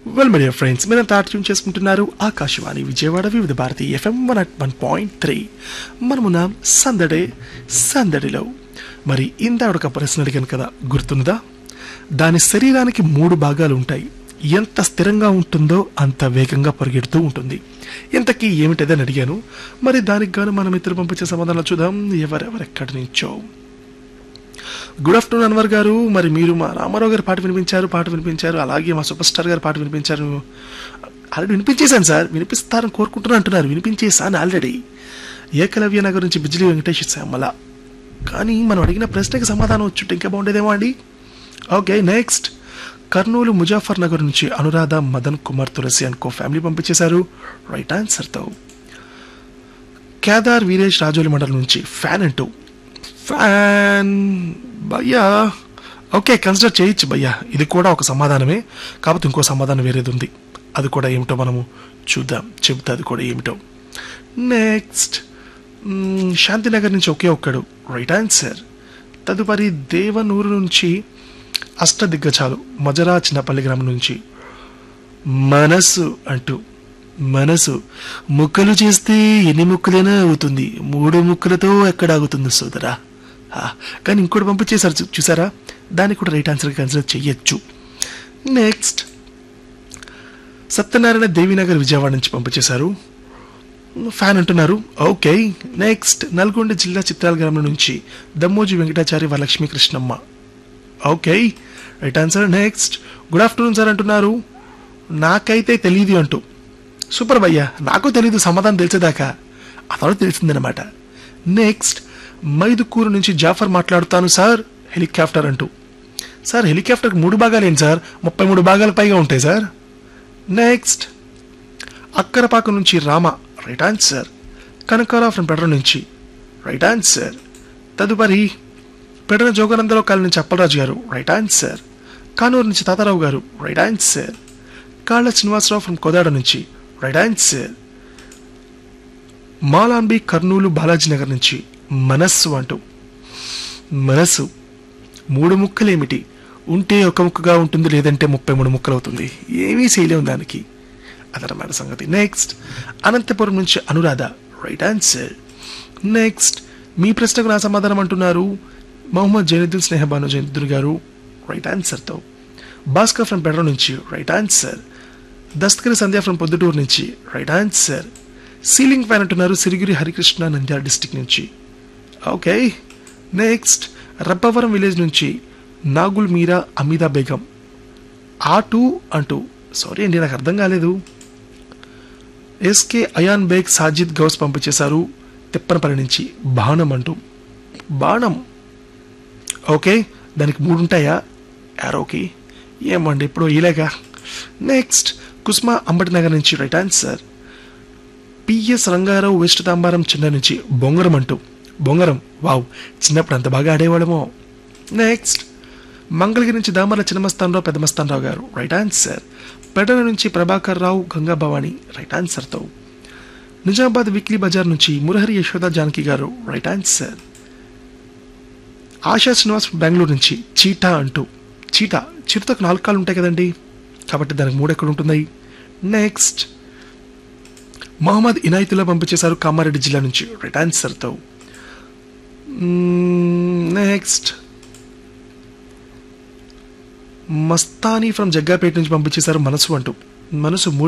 well my dear friends మీరంతా tune చేసుకుంటున్నారు Akashvani Vijayawada Vividh Bharati FM one at one point three మనమున్న సందడే సందడిలో మరి ఇందాక ఒక ప్రశ్న అడిగాను కదా గుర్తుందా దాని శరీరానికి మూడు భాగాలు ఉంటాయి ఎంత స్థిరంగా ఉంటుందో అంత వేగంగా పరిగెడుతూ ఉంటుంది ఇంతకీ ఏమిటదని అడిగాను మరి దానికి గాను మనం ఇద్దరు పంపించే సమాధానాలు చూద్దాం ఎవరెవరెక్కడి నుంచో గుడ్ ఆఫ్టర్నూన్ అన్వర్ గారు మరి మీరు మా రామారావు గారి పాట వినిపించారు పాట వినిపించారు అలాగే మా సూపర్ స్టార్ గారి పాట వినిపించారు ఆల్రెడీ వినిపించేశాను సార్ వినిపిస్తారని కోరుకుంటున్నా అంటున్నారు వినిపించేశాను ఆల్రెడీ ఏకలవ్య నగర్ నుంచి బిజ్లీ వెంకటేష్ శ్యామల కానీ మనం అడిగిన ప్రశ్నకి సమాధానం వచ్చుంటే ఇంకా బాగుండేదేమో అండి ఓకే నెక్స్ట్ కర్నూలు ముజాఫర్ నగర్ నుంచి అనురాధ మదన్ కుమార్ తులసి అనుకో ఫ్యామిలీ పంపించేశారు రైట్ ఆన్సర్తో కేదార్ వీరేష్ రాజోలి మండలం నుంచి ఫ్యాన్ అంటూ ఫ్యాన్ భయ్యా ఓకే కన్సిడర్ చేయొచ్చు భయ్యా ఇది కూడా ఒక సమాధానమే కాకపోతే ఇంకో సమాధానం వేరేది ఉంది అది కూడా ఏమిటో మనము చూద్దాం చెబుతా అది కూడా ఏమిటో నెక్స్ట్ మ్మ్, శాంతినగర్ నుంచి ఒకే ఒక్కడు రైట్ ఆన్సర్ తదుపరి దేవనూరు నుంచి అష్టదిగ్గజాలు మజరా చిన్నపల్లి గ్రామం నుంచి మనసు అంటూ మనసు ముక్కలు చేస్తే ఎన్ని ముక్కలైనా అవుతుంది మూడు ముక్కలతో ఎక్కడ ఆగుతుంది సోదరా ఆ, కానీ ఇంకోటి పంపించేశారు చూ- చూసారా దానికి కూడా రైట్ ఆన్సర్ కన్సిడర్ చెయ్యొచ్చు నెక్స్ట్ సత్యనారాయణ దేవినగర్ విజయవాడ నుంచి పంపించేశారు ఫ్యాన్ అంటున్నారు ఓకే నెక్స్ట్ నల్గొండ జిల్లా చిత్రాల గ్రామం నుంచి Dammoji Venkatachari Varalakshmi Krishnamma okay right answer next good afternoon sir అంటున్నారు నాకైతే తెలియదు అంటూ సూపర్ భయ్యా నాకు తెలీదు సమాధానం తెలిసేదాకా ఆ తర్వాత తెలిసిందనమాట నెక్స్ట్ మైదుకూరు నుంచి జాఫర్ మాట్లాడుతాను సార్ హెలికాప్టర్ అంటూ సార్ హెలికాప్టర్కి మూడు భాగాలు ఏంటి సార్ ముప్పై మూడు భాగాల పైగా ఉంటాయి సార్ నెక్స్ట్ అక్కరపాక నుంచి రామ రైట్ ఆన్సర్ కనకారా ఫ్రమ్ పెడ్ర నుంచి రైట్ ఆన్సర్ తదుపరి పెడన జోగానందరావు కాలనీ నుంచి అప్పలరాజు గారు రైట్ ఆన్సర్ కానూరు నుంచి తాతారావు గారు రైట్ ఆన్సర్ కాళ్ళ శ్రీనివాసరావు ఫ్రమ్ కోదాడ నుంచి రైట్ ఆన్సర్ మాలాంబి కర్నూలు బాలాజీ నగర్ నుంచి మనస్సు అంటూ మనస్సు మూడు ముక్కలేమిటి ఉంటే ఒక ముక్కగా ఉంటుంది లేదంటే ముప్పై మూడు ముక్కలు అవుతుంది ఏమీ చేయలేము దానికి అదనమాట సంగతి నెక్స్ట్ అనంతపురం నుంచి అనురాధ రైట్ ఆన్సర్ నెక్స్ట్ మీ ప్రశ్నకు నా సమాధానం అంటున్నారు మొహమ్మద్ జైనుద్దీన్ స్నేహబాను జైనుద్దీన్ గారు రైట్ ఆన్సర్తో భాస్కర్ ఫ్రమ్ పెడ్ర నుంచి right answer Dastagiri Sandhya from Proddatur నుంచి రైట్ ఆన్సర్ సీలింగ్ ఫ్యాన్ అంటున్నారు సిరిగిరి హరికృష్ణ నంద్యాల డిస్టిక్ నుంచి ఓకే నెక్స్ట్ రబ్బవరం విలేజ్ నుంచి నాగుల్ మీరా అమీదా బేగం ఆ టూ అంటూ సారీ అండి నాకు అర్థం కాలేదు ఎస్కే అయాన్ బేగ్ సాజిద్ గౌస్ పంపించేశారు తిప్పనపల్లి నుంచి బాణం అంటూ బాణం ఓకే దానికి మూడు ఉంటాయా యారోకి ఏమండి ఇప్పుడు ఇలాగా నెక్స్ట్ కుస్మా అంబటి నగర్ నుంచి right answer P S Rangarao west Tambaram చిన్న నుంచి బొంగరం అంటూ బొంగరం వావ్ చిన్నప్పుడు అంత బాగా ఆడేవాళ్ళమో నెక్స్ట్ మంగళగిరి నుంచి దామర్ల చిన్నమస్తానరావు పెద్దమస్తానరావు గారు రైట్ ఆన్సర్ పెడల నుంచి ప్రభాకర్ రావు గంగా భవాని రైట్ ఆన్సర్తో నిజామాబాద్ వీక్లీ బజార్ నుంచి మురహరి యశోద జానకి గారు రైట్ ఆన్సర్ ఆశా శ్రీనివాస్ బెంగళూరు నుంచి చీటా అంటూ చీటా చిరుతకు నాలుగు కాళ్ళు ఉంటాయి కదండి కాబట్టి దానికి మూడు ఎక్కడ ఉంటుంది నెక్స్ట్ మహమ్మద్ ఇనాయతుల్లా పంపించేశారు కామారెడ్డి జిల్లా నుంచి రైట్ ఆన్సర్తో నెక్స్ట్ మస్తానీ ఫ్రమ్ జగ్గాపేట నుంచి పంపించేశారు మనసు అంటూ మనసు మూడు